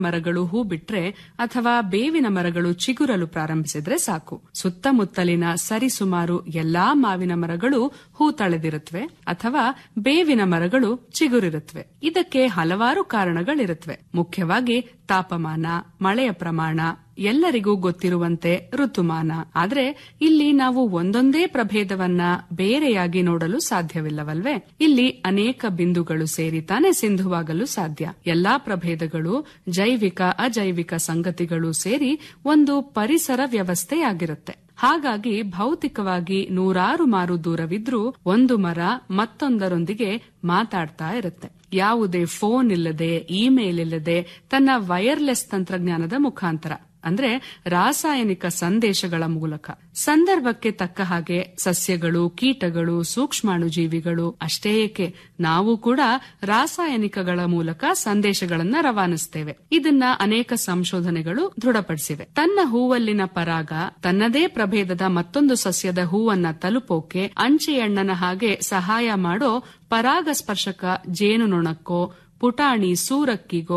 ಮರಗಳು ಹೂ ಬಿಟ್ರೆ ಅಥವಾ ಬೇವಿನ ಮರಗಳು ಚಿಗುರಲು ಪ್ರಾರಂಭಿಸಿದ್ರೆ ಸಾಕು ಸುತ್ತಮುತ್ತಲಿನ ಸರಿಸುಮಾರು ಎಲ್ಲಾ ಮಾವಿನ ಮರಗಳು ಹೂ ತಳೆದಿರುತ್ತವೆ ಅಥವಾ ಬೇವಿನ ಮರಗಳು ಚಿಗುರಿರುತ್ತವೆ ಇದಕ್ಕೆ ಹಲವಾರು ಕಾರಣಗಳಿರುತ್ತವೆ ಮುಖ್ಯವಾಗಿ ತಾಪಮಾನ ಮಳೆಯ ಪ್ರಮಾಣ ಎಲ್ಲರಿಗೂ ಗೊತ್ತಿರುವಂತೆ ಋತುಮಾನ ಆದ್ರೆ ಇಲ್ಲಿ ನಾವು ಒಂದೊಂದೇ ಪ್ರಭೇದವನ್ನ ಬೇರೆಯಾಗಿ ನೋಡಲು ಸಾಧ್ಯವಿಲ್ಲವಲ್ವೇ ಇಲ್ಲಿ ಅನೇಕ ಬಿಂದುಗಳು ಸೇರಿ ತಾನೇ ಸಿಂಧುವಾಗಲು ಸಾಧ್ಯ ಎಲ್ಲಾ ಪ್ರಭೇದಗಳು ಜೈವಿಕ ಅಜೈವಿಕ ಸಂಗತಿಗಳು ಸೇರಿ ಒಂದು ಪರಿಸರ ವ್ಯವಸ್ಥೆಯಾಗಿರುತ್ತೆ ಹಾಗಾಗಿ ಭೌತಿಕವಾಗಿ ನೂರಾರು ಮಾರು ದೂರವಿದ್ರೂ ಒಂದು ಮರ ಮತ್ತೊಂದರೊಂದಿಗೆ ಮಾತಾಡ್ತಾ ಇರುತ್ತೆ ಯಾವುದೇ ಫೋನ್ ಇಲ್ಲದೆ ಇಮೇಲ್ ಇಲ್ಲದೆ ತನ್ನ ವೈರ್ಲೆಸ್ ತಂತ್ರಜ್ಞಾನದ ಮುಖಾಂತರ ಅಂದ್ರೆ ರಾಸಾಯನಿಕ ಸಂದೇಶಗಳ ಮೂಲಕ ಸಂದರ್ಭಕ್ಕೆ ತಕ್ಕ ಹಾಗೆ ಸಸ್ಯಗಳು ಕೀಟಗಳು ಸೂಕ್ಷ್ಮಾಣುಜೀವಿಗಳು ಅಷ್ಟೇ ಏಕೆ ನಾವು ಕೂಡ ರಾಸಾಯನಿಕಗಳ ಮೂಲಕ ಸಂದೇಶಗಳನ್ನ ರವಾನಿಸ್ತೇವೆ ಇದನ್ನ ಅನೇಕ ಸಂಶೋಧನೆಗಳು ದೃಢಪಡಿಸಿವೆ ತನ್ನ ಹೂವಲ್ಲಿನ ಪರಾಗ ತನ್ನದೇ ಪ್ರಭೇದದ ಮತ್ತೊಂದು ಸಸ್ಯದ ಹೂವನ್ನ ತಲುಪೋಕೆ ಅಂಚೆಯಣ್ಣನ ಹಾಗೆ ಸಹಾಯ ಮಾಡೋ ಪರಾಗಸ್ಪರ್ಶಕ ಜೇನುನೊಣಕ್ಕೋ ಪುಟಾಣಿ ಸೂರಕ್ಕಿಗೋ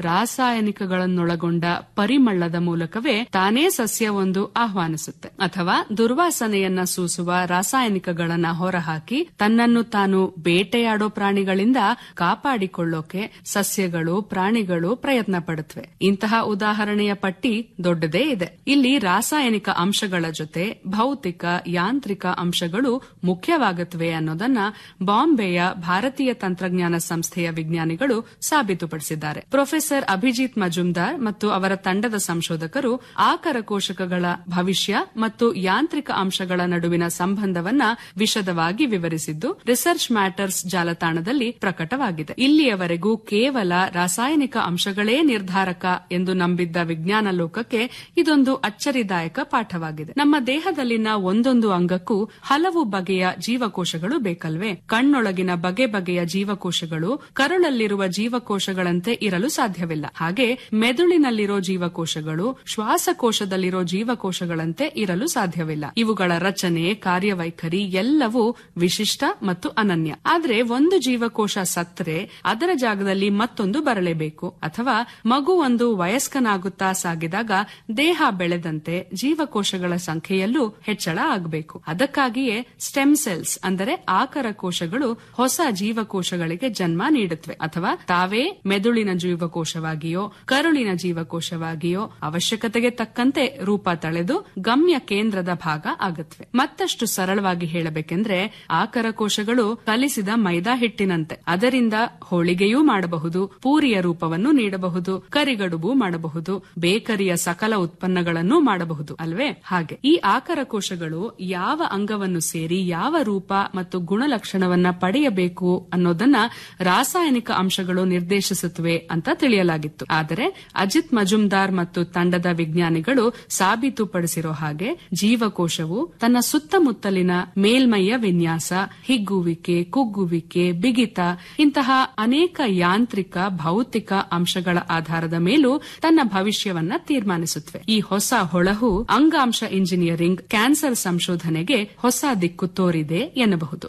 ರಾಸಾಯನಿಕಗಳನ್ನೊಳಗೊಂಡ ಪರಿಮಳದ ಮೂಲಕವೇ ತಾನೇ ಸಸ್ಯವೊಂದು ಆಹ್ವಾನಿಸುತ್ತೆ ಅಥವಾ ದುರ್ವಾಸನೆಯನ್ನ ಸೂಸುವ ರಾಸಾಯನಿಕಗಳನ್ನ ಹೊರಹಾಕಿ ತನ್ನನ್ನು ತಾನು ಬೇಟೆಯಾಡೋ ಪ್ರಾಣಿಗಳಿಂದ ಕಾಪಾಡಿಕೊಳ್ಳೋಕೆ ಸಸ್ಯಗಳು ಪ್ರಾಣಿಗಳು ಪ್ರಯತ್ನ ಪಡುತ್ತವೆ ಇಂತಹ ಉದಾಹರಣೆಯ ಪಟ್ಟಿ ದೊಡ್ಡದೇ ಇದೆ ಇಲ್ಲಿ ರಾಸಾಯನಿಕ ಅಂಶಗಳ ಜೊತೆ ಭೌತಿಕ ಯಾಂತ್ರಿಕ ಅಂಶಗಳು ಮುಖ್ಯವಾಗುತ್ತವೆ ಅನ್ನೋದನ್ನ ಬಾಂಬೆಯ ಭಾರತೀಯ ತಂತ್ರಜ್ಞಾನ ಸಂಸ್ಥೆಯ ವಿಜ್ಞಾನಿಗಳು ಸಾಬೀತುಪಡಿಸಿದ್ದಾರೆ ಪ್ರೊಫೆಸರ್ ಅಭಿಜಿತ್ ಮಜುಮ್ದಾರ್ ಮತ್ತು ಅವರ ತಂಡದ ಸಂಶೋಧಕರು ಆಕರ ಕೋಶಕಗಳ ಭವಿಷ್ಯ ಮತ್ತು ಯಾಂತ್ರಿಕ ಅಂಶಗಳ ನಡುವಿನ ಸಂಬಂಧವನ್ನ ವಿಶದವಾಗಿ ವಿವರಿಸಿದ್ದು ರಿಸರ್ಚ್ ಮ್ಯಾಟರ್ಸ್ ಜಾಲತಾಣದಲ್ಲಿ ಪ್ರಕಟವಾಗಿದೆ ಇಲ್ಲಿಯವರೆಗೂ ಕೇವಲ ರಾಸಾಯನಿಕ ಅಂಶಗಳೇ ನಿರ್ಧಾರಕ ಎಂದು ನಂಬಿದ್ದ ವಿಜ್ಞಾನ ಲೋಕಕ್ಕೆ ಇದೊಂದು ಅಚ್ಚರಿದಾಯಕ ಪಾಠವಾಗಿದೆ ನಮ್ಮ ದೇಹದಲ್ಲಿನ ಒಂದೊಂದು ಅಂಗಕ್ಕೂ ಹಲವು ಬಗೆಯ ಜೀವಕೋಶಗಳು ಬೇಕಲ್ವೇ ಕಣ್ಣೊಳಗಿನ ಬಗೆ ಬಗೆಯ ಜೀವಕೋಶಗಳು ಕರುಳಲ್ಲಿರುವ ಜೀವಕೋಶಗಳಂತೆ ಇರಲು ಸಾಧ್ಯವಿಲ್ಲ ಹಾಗೆ ಮೆದುಳಿನಲ್ಲಿರೋ ಜೀವಕೋಶಗಳು ಶ್ವಾಸಕೋಶದಲ್ಲಿರೋ ಜೀವಕೋಶಗಳಂತೆ ಇರಲು ಸಾಧ್ಯವಿಲ್ಲ ಇವುಗಳ ರಚನೆ ಕಾರ್ಯವೈಖರಿ ಎಲ್ಲವೂ ವಿಶಿಷ್ಟ ಮತ್ತು ಅನನ್ಯ ಆದ್ರೆ ಒಂದು ಜೀವಕೋಶ ಸತ್ತರೆ ಅದರ ಜಾಗದಲ್ಲಿ ಮತ್ತೊಂದು ಬರಲೇಬೇಕು ಅಥವಾ ಮಗು ಒಂದು ವಯಸ್ಕನಾಗುತ್ತಾ ಸಾಗಿದಾಗ ದೇಹ ಬೆಳೆದಂತೆ ಜೀವಕೋಶಗಳ ಸಂಖ್ಯೆಯಲ್ಲೂ ಹೆಚ್ಚಳ ಆಗಬೇಕು ಅದಕ್ಕಾಗಿಯೇ ಸ್ಟೆಮ್ ಸೆಲ್ಸ್ ಅಂದರೆ ಆಕರ ಕೋಶಗಳು ಹೊಸ ಜೀವಕೋಶಗಳಿಗೆ ಜನ್ಮ ನೀಡುತ್ತವೆ ಅಥವಾ ತಾವೇ ಮೆದುಳಿನ ಜೀವಕೋಶವಾಗಿಯೋ ಕರುಳಿನ ಜೀವಕೋಶವಾಗಿಯೋ ಅವಶ್ಯಕತೆಗೆ ತಕ್ಕಂತೆ ರೂಪ ತಳೆದು ಗಮ್ಯ ಕೇಂದ್ರದ ಭಾಗ ಆಗುತ್ತವೆ ಮತ್ತಷ್ಟು ಸರಳವಾಗಿ ಹೇಳಬೇಕೆಂದ್ರೆ ಆಕರ ಕೋಶಗಳು ಕಲಿಸಿದ ಮೈದಾ ಹಿಟ್ಟಿನಂತೆ ಅದರಿಂದ ಹೋಳಿಗೆಯೂ ಮಾಡಬಹುದು ಪೂರಿಯ ರೂಪವನ್ನು ನೀಡಬಹುದು ಕರಿಗಡುಬು ಮಾಡಬಹುದು ಬೇಕರಿಯ ಸಕಲ ಉತ್ಪನ್ನಗಳನ್ನೂ ಮಾಡಬಹುದು ಅಲ್ವೇ ಹಾಗೆ ಈ ಆಕರ ಕೋಶಗಳು ಯಾವ ಅಂಗವನ್ನು ಸೇರಿ ಯಾವ ರೂಪ ಮತ್ತು ಗುಣಲಕ್ಷಣವನ್ನ ಪಡೆಯಬೇಕು ಅನ್ನೋದನ್ನ ರಾಸಾಯನಿಕ ಅಂಶಗಳು ನಿರ್ದೇಶಿಸುತ್ತವೆ ಅಂತ ತಿಳಿಯಲಾಗಿತ್ತು ಆದರೆ ಅಜಿತ್ ಮಜುಮ್ದಾರ್ ಮತ್ತು ತಂಡದ ವಿಜ್ಞಾನಿಗಳು ಸಾಬೀತುಪಡಿಸಿರೋ ಹಾಗೆ ಜೀವಕೋಶವು ತನ್ನ ಸುತ್ತಮುತ್ತಲಿನ ಮೇಲ್ಮೈಯ ವಿನ್ಯಾಸ ಹಿಗ್ಗುವಿಕೆ ಕುಗ್ಗುವಿಕೆ ಬಿಗಿತ ಇಂತಹ ಅನೇಕ ಯಾಂತ್ರಿಕ ಭೌತಿಕ ಅಂಶಗಳ ಆಧಾರದ ಮೇಲೂ ತನ್ನ ಭವಿಷ್ಯವನ್ನ ತೀರ್ಮಾನಿಸುತ್ತವೆ ಈ ಹೊಸ ಹೊಳಹು ಅಂಗಾಂಶ ಇಂಜಿನಿಯರಿಂಗ್ ಕ್ಯಾನ್ಸರ್ ಸಂಶೋಧನೆಗೆ ಹೊಸ ದಿಕ್ಕು ತೋರಿದೆ ಎನ್ನಬಹುದು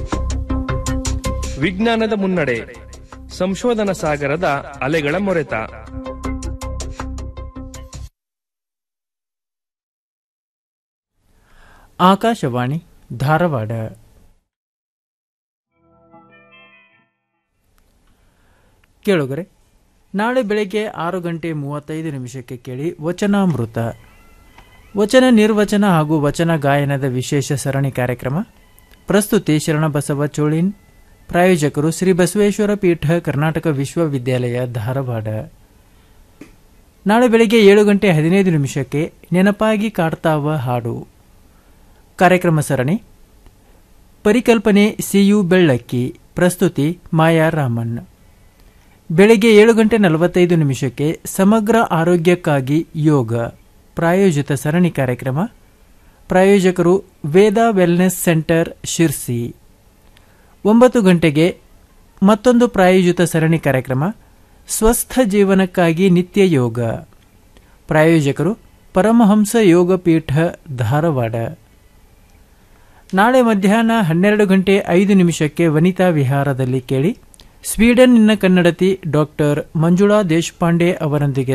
ವಿಜ್ಞಾನದ ಮುನ್ನಡೆ ಸಂಶೋಧನಾ ಸಾಗರದ ಅಲೆಗಳ ಮೊರೆತ ಆಕಾಶವಾಣಿ ಧಾರವಾಡ ಕೇಳುಗರೆ ನಾಳೆ ಬೆಳಗ್ಗೆ ಆರು ಗಂಟೆ ಮೂವತ್ತೈದು ನಿಮಿಷಕ್ಕೆ ಕೇಳಿ ವಚನಾಮೃತ ವಚನ ನಿರ್ವಚನ ಹಾಗೂ ವಚನ ಗಾಯನದ ವಿಶೇಷ ಸರಣಿ ಕಾರ್ಯಕ್ರಮ ಪ್ರಸ್ತುತಿ ಶರಣಬಸವ ಚೋಳಿನ್ ಪ್ರಾಯೋಜಕರು ಶ್ರೀ ಬಸವೇಶ್ವರ ಪೀಠ ಕರ್ನಾಟಕ ವಿಶ್ವವಿದ್ಯಾಲಯ ಧಾರವಾಡ ನಾಳೆ ಬೆಳಗ್ಗೆ ಏಳು ಗಂಟೆ ಹದಿನೈದು ನಿಮಿಷಕ್ಕೆ ನೆನಪಾಗಿ ಕಾಡ್ತಾವ ಹಾಡು ಕಾರ್ಯಕ್ರಮ ಸರಣಿ ಪರಿಕಲ್ಪನೆ ಸಿಯು ಬೆಳ್ಳಕ್ಕಿ ಪ್ರಸ್ತುತಿ ಮಾಯಾ ರಾಮನ್ ಬೆಳಗ್ಗೆ ಏಳು ಗಂಟೆ ನಲವತ್ತೈದು ನಿಮಿಷಕ್ಕೆ ಸಮಗ್ರ ಆರೋಗ್ಯಕ್ಕಾಗಿ ಯೋಗ ಪ್ರಾಯೋಜಿತ ಸರಣಿ ಕಾರ್ಯಕ್ರಮ ಪ್ರಾಯೋಜಕರು ವೇದ ವೆಲ್ನೆಸ್ ಸೆಂಟರ್ ಶಿರ್ಸಿ ಒಂಬತ್ತು ಗಂಟೆಗೆ ಮತ್ತೊಂದು ಪ್ರಾಯೋಜಿತ ಸರಣಿ ಕಾರ್ಯಕ್ರಮ ಸ್ವಸ್ಥ ಜೀವನಕ್ಕಾಗಿ ನಿತ್ಯ ಯೋಗ ಪ್ರಾಯೋಜಕರು ಪರಮಹಂಸ ಯೋಗ ಪೀಠ ಧಾರವಾಡ ನಾಳೆ ಮಧ್ಯಾಹ್ನ ಹನ್ನೆರಡು ಗಂಟೆ ಐದು ನಿಮಿಷಕ್ಕೆ ವನಿತಾ ವಿಹಾರದಲ್ಲಿ ಕೇಳಿ ಸ್ವೀಡನ್ನಿನ ಕನ್ನಡತಿ ಡಾಕ್ಟರ್ ಮಂಜುಳಾ ದೇಶಪಾಂಡೆ ಅವರೊಂದಿಗೆ